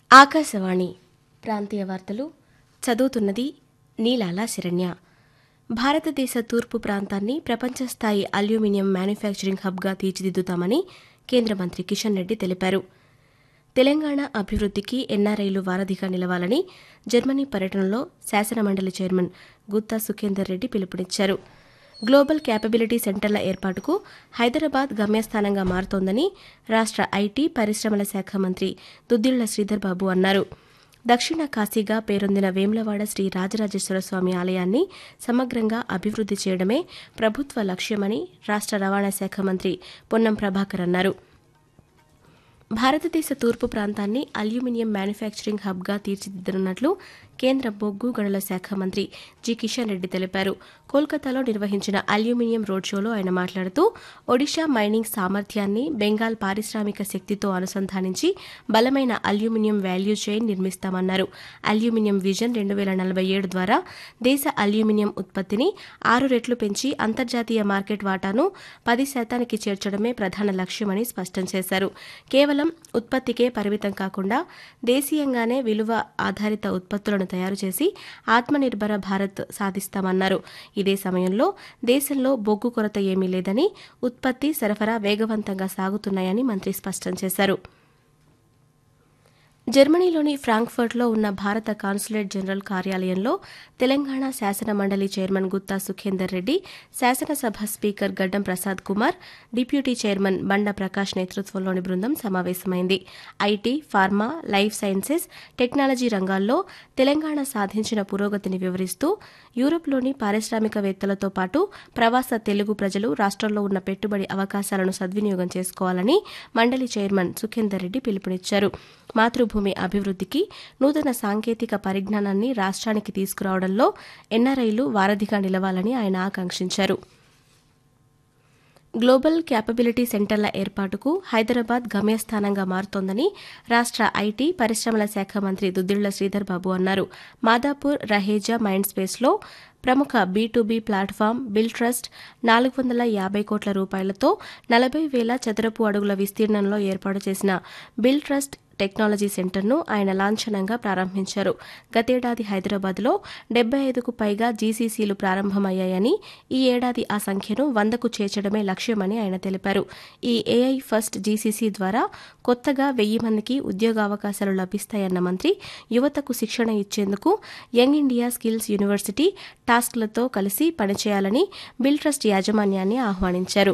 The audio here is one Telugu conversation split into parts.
ఆకాశవాణి ప్రాంతీయ వార్తలు చదువుతున్నది నీలాల శరణ్య భారతదేశ తూర్పు ప్రాంతాన్ని ప్రపంచ స్థాయి అల్యూమినియం మ్యానుఫ్యాక్చరింగ్ హబ్గా తీర్చిదిద్దుతామని కేంద్ర మంత్రి కిషన్ రెడ్డి తెలిపారు తెలంగాణ అభివృద్ధికి ఎన్ఆర్ఐలు వారధిగా నిలవాలని జర్మనీ పర్యటనలో శాసనమండలి చైర్మన్ గుత్తా సుఖేందర్ రెడ్డి పిలుపునిచ్చారు గ్లోబల్ క్యాపబిలిటీ సెంటర్ల ఏర్పాటుకు హైదరాబాద్ గమ్యస్థానంగా మారుతోందని రాష్ట్ర ఐటీ పరిశ్రమల శాఖ మంత్రి దుద్దిళ్ల శ్రీధర్ బాబు అన్నారు దక్షిణ కాశీగా పేరొందిన వేములవాడ శ్రీ రాజరాజేశ్వర స్వామి ఆలయాన్ని సమగ్రంగా అభివృద్ది చేయడమే ప్రభుత్వ లక్ష్యమని రాష్ట్ర రవాణా శాఖ మంత్రి పొన్నం ప్రభాకర్ అన్నారు భారతదేశ తూర్పు ప్రాంతాన్ని అల్యూమినియం మ్యానుఫ్యాక్చరింగ్ హబ్గా తీర్చిదిద్దనున్నట్లు కేంద్ర బొగ్గు గనుల శాఖ మంత్రి జి కిషన్ రెడ్డి తెలిపారు కోల్కతాలో నిర్వహించిన అల్యూమినియం రోడ్ షోలో ఆయన మాట్లాడుతూ ఒడిషా మైనింగ్ సామర్థ్యాన్ని బెంగాల్ పారిశ్రామిక శక్తితో అనుసంధానించి బలమైన అల్యూమినియం వాల్యూ చైన్ నిర్మిస్తామన్నారు అల్యూమినియం విజన్ రెండు వేల నలభై ఏడు ద్వారా దేశ అల్యూమినియం ఉత్పత్తిని ఆరు రెట్లు పెంచి అంతర్జాతీయ మార్కెట్ వాటాను పది శాతానికి చేర్చడమే ప్రధాన లక్ష్యమని స్పష్టం చేశారు కేవలం ఉత్పత్తికే పరిమితం కాకుండా దేశీయంగానే విలువ ఆధారిత ఉత్పత్తులను తయారు చేసి ఆత్మనిర్భర భారత్ సాధిస్తామన్నారు ఇదే సమయంలో దేశంలో బొగ్గు కొరత ఏమీ లేదని ఉత్పత్తి సరఫరా వేగవంతంగా సాగుతున్నాయని మంత్రి స్పష్టం చేశారు జర్మనీలోని ఫ్రాంక్ఫర్ట్లో ఉన్న భారత కాన్సులేట్ జనరల్ కార్యాలయంలో తెలంగాణ శాసన మండలి చైర్మన్ గుత్తా సుఖేందర్ రెడ్డి శాసనసభ స్పీకర్ గడ్డం ప్రసాద్ కుమార్ డిప్యూటీ చైర్మన్ బండ ప్రకాష్ నేతృత్వంలోని బృందం సమావేశమైంది IT pharma life sciences technology రంగాల్లో తెలంగాణ సాధించిన పురోగతిని వివరిస్తూ యూరోప్లోని పారిశ్రామికవేత్తలతో పాటు ప్రవాస తెలుగు ప్రజలు రాష్ట్రంలో ఉన్న పెట్టుబడి అవకాశాలను సద్వినియోగం చేసుకోవాలని మండలి చైర్మన్ సుఖేందర్ రెడ్డి పిలుపునిచ్చారు మాతృభూమి అభివృద్ధికి నూతన సాంకేతిక పరిజ్ఞానాన్ని రాష్ట్రానికి తీసుకురావడంలో ఎన్ఆర్ఐలు వారధిగా నిలవాలని ఆయన ఆకాంక్షించారు గ్లోబల్ క్యాపబిలిటీ సెంటర్ల ఏర్పాటుకు హైదరాబాద్ గమ్యస్థానంగా మారుతోందని రాష్ట్ర ఐటీ పరిశ్రమల శాఖ మంత్రి దుద్దిళ్ల శ్రీధర్ బాబు అన్నారు మాదాపూర్ రహేజా మైండ్ స్పేస్లో ప్రముఖ B B platform Billtrust నాలుగు వందల యాభై కోట్ల రూపాయలతో నలభై వేల చదరపు అడుగుల విస్తీర్ణంలో ఏర్పాటు చేసిన బిల్ ట్రస్ట్ టెక్నాలజీ సెంటర్ను ఆయన లాంఛనంగా ప్రారంభించారు గతేడాది హైదరాబాద్లో డెబ్బై ఐదుకు పైగా జీసీసీలు ప్రారంభమయ్యాయని ఈ ఏడాది ఆ సంఖ్యను వందకు చేర్చడమే లక్ష్యమని ఆయన తెలిపారు ఈ ఏఐ ఫస్ట్ జీసీసీ ద్వారా కొత్తగా వెయ్యి మందికి ఉద్యోగావకాశాలు లభిస్తాయన్న మంత్రి యువతకు శిక్షణ ఇచ్చేందుకు యంగ్ ఇండియా స్కిల్స్ యూనివర్సిటీ టాస్క్లతో కలిసి పనిచేయాలని బిల్ ట్రస్ట్ యాజమాన్యాన్ని ఆహ్వానించారు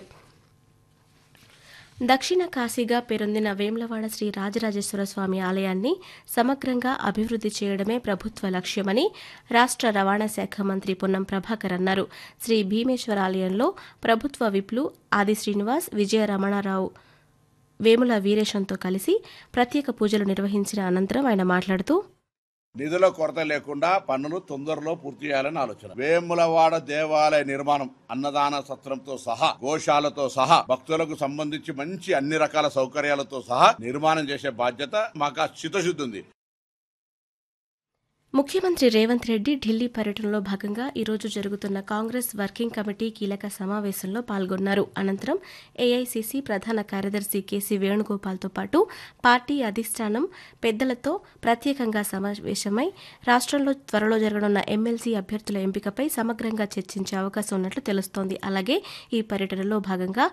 దక్షిణ కాశీగా పేరొందిన వేములవాడ శ్రీ రాజరాజేశ్వర స్వామి ఆలయాన్ని సమగ్రంగా అభివృద్ది చేయడమే ప్రభుత్వ లక్ష్యమని రాష్ట్ర రవాణా శాఖ మంత్రి పొన్నం ప్రభాకర్ అన్నారు శ్రీ భీమేశ్వర ఆలయంలో ప్రభుత్వ విప్లు ఆది శ్రీనివాస్ విజయ రమణారావు వేముల వీరేశంతో కలిసి ప్రత్యేక పూజలు నిర్వహించిన అనంతరం ఆయన మాట్లాడుతూ నిధుల కొరత లేకుండా పనులు తొందరలో పూర్తి చేయాలని ఆలోచన వేములవాడ దేవాలయ నిర్మాణం అన్నదాన సత్రంతో సహా గోశాలతో సహా భక్తులకు సంబంధించి మంచి అన్ని రకాల సౌకర్యాలతో సహా నిర్మాణం చేసే బాధ్యత మాకు ఆ చిత్తశుద్ధి ఉంది ముఖ్యమంత్రి రేవంత్ రెడ్డి ఢిల్లీ పర్యటనలో భాగంగా ఈరోజు జరుగుతున్న కాంగ్రెస్ వర్కింగ్ కమిటీ కీలక సమావేశంలో పాల్గొన్నారు అనంతరం ఏఐసీసీ ప్రధాన కార్యదర్శి కేసీ వేణుగోపాల్తో పాటు పార్టీ అధిష్టానం పెద్దలతో ప్రత్యేకంగా సమావేశమై రాష్ట్రంలో త్వరలో జరగనున్న ఎమ్మెల్సీ అభ్యర్థుల ఎంపికపై సమగ్రంగా చర్చించే అవకాశం ఉన్నట్లు తెలుస్తోంది అలాగే ఈ పర్యటనలో భాగంగా